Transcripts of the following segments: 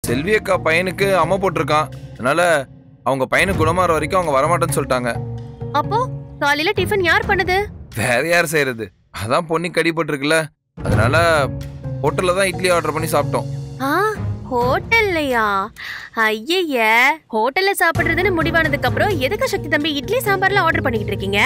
செல்வி அக்கா பையனுக்கு அம்மா போட்டிருக்கான் அதனால அவங்க பையனுக்கு குணமாற வரைக்கும் அவங்க வரமாட்டேன்னு சொல்லிட்டாங்க அப்போ காலையில டிஃபன் யார் பண்ணது வேற யார் செய்யறது அதான் பொண்ணு கடிபட்டிருக்குல்ல அதனால ஹோட்டல்ல தான் இட்லி ஆர்டர் பண்ணி சாப்பிட்டோம் ஆ ஹோட்டல்லையா ஐயய்ய ஹோட்டல்ல சாப்பிடுறதுன்னு முடிவானதுக்கு அப்புறம் எதுக்கு சக்தி தம்பி இட்லி சாம்பார்ல ஆர்டர் பண்ணிக்கிட்டு இருக்கீங்க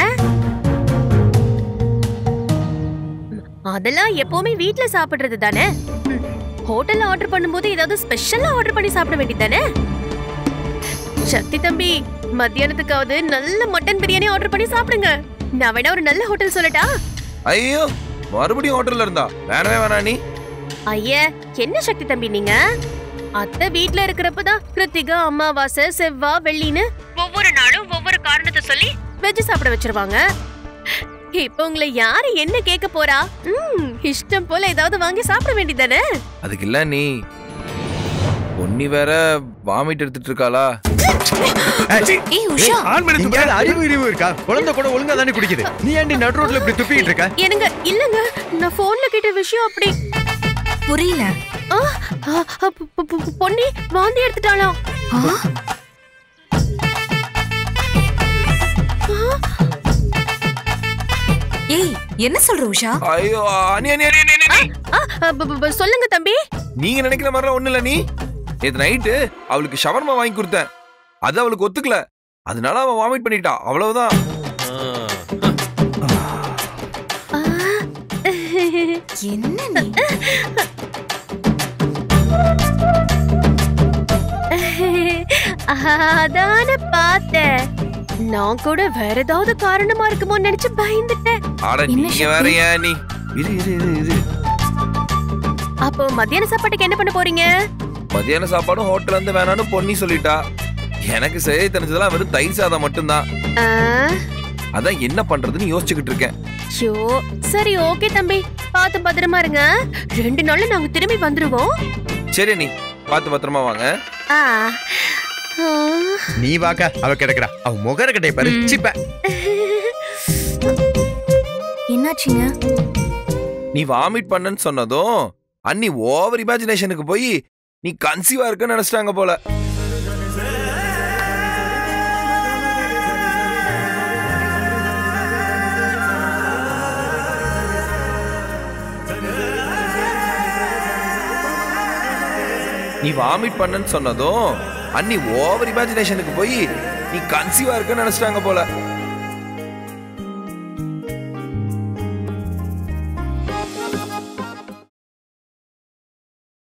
ம், அதெல்லாம் எப்பவுமே வீட்ல சாப்பிடுறது தானே ம், ஹோட்டல்ல ஆர்டர் பண்ணும்போது ஏதாவது ஸ்பெஷலா ஆர்டர் பண்ணி சாப்பிட வேண்டியதானே சக்தி தம்பி மத்தியானத்துக்காவது நல்ல மட்டன் பிரியாணி ஆர்டர் பண்ணி சாப்பிடுங்க நான் வேணா ஒரு நல்ல ஹோட்டல் சொல்லட்டா ஐயோ மறுபடியும் ஹோட்டல்ல இருந்தா வேணவே வேணா நீ ஐய என்ன சக்தி தம்பி நீங்க அத்தை வீட்ல இருக்கிறப்பதான் கிருத்திகா அமாவாசை செவ்வா வெள்ளின்னு ஒவ்வொரு நாளும் ஒவ்வொரு காரணத்தை சொல்லி வெஜ் சாப்பிட வச்சிருவாங்க இப்ப உங்களை யாரு என்ன கேட்க போறா ம் இஷ்டம் போல ஏதாவது வாங்கி சாப்பிட வேண்டியதானே அதுக்கு இல்ல நீ பொன்னி வேற வாமிட் எடுத்துட்டு இருக்காளா ஏய் உஷா ஆன் பண்ணி இங்க அறிவு அறிவு இருக்கா குழந்தை கூட ஒழுங்கா தானே குடிக்குது நீ ஏன்டி நடு ரோட்ல இப்படி துப்பிட்டு இருக்க என்னங்க இல்லங்க நான் போன்ல கேட்ட விஷயம் அப்படி புரியல ஆ, ஆ, ஆ, பொ- பொ- பொ- பொன்னி வாந்தி எடுத்துட்டாளாம் ஆ? ஏய் என்ன சொல்ற உஷா ஐயோ அனி அனி அனி அனி, அனி, அனி. ஆ, ஆ, ப- ப- ப- சொல்லுங்க தம்பி நீங்க நினைக்கிற மாதிரிலாம் ஒண்ணு இல்ல நீ நேத்து நைட்டு அவளுக்கு ஷவர்மா வாங்கி கொடுத்தேன் அது அவளுக்கு ஒத்துக்கல அதனால அவன் வாமிட் பண்ணிட்டா அவ்வளவுதான் ஆ, என்ன நீ அதான பார்த்தேன் நான் கூட வேற ஏதாவது காரணமா இருக்குமோன்னு நினைச்சு பயந்துட்டேன் ஆட என்ன நீங்க சக்தி? வேற ஏன் நீ இரு இரு இரு இரு அப்போ மத்தியான சாப்பாட்டுக்கு என்ன பண்ண போறீங்க மதியான சாப்பாடும் ஹோட்டல்ல இருந்து வேணாம்னு பொன்னி சொல்லிட்டா எனக்கு செய்ய தெரிஞ்சதெல்லாம் வெறும் தயிர் சாதம் மட்டும்தான் ஆ, அதான் என்ன பண்றதுன்னு யோசிச்சுக்கிட்டு இருக்கேன் ஐயோ சரி ஓகே தம்பி பார்த்து பத்திரமா இருங்க ரெண்டு நாள்ல நாங்க திரும்பி வந்துருவோம் சரி நீ பார்த்து பத்திரமா வாங்க ஆ, ஆ. நீ வாக்கா அவ கிடக்குறா அவ முகர கட்டைய பறிச்சுப்ப என்னாச்சுங்க நீ வாமிட் பண்ணன்னு சொன்னதும் அன்னி ஓவர் இமேஜினேஷனுக்கு போய் நீ கன்சீவா இருக்குன்னு நினைச்சிட்டாங்க போல நீ வாமிட் பண்ணன்னு சொன்னதும் அன்னி ஓவர் இமேஜினேஷனுக்கு போய் நீ கன்சீவா இருக்குன்னு நினைச்சிட்டாங்க போல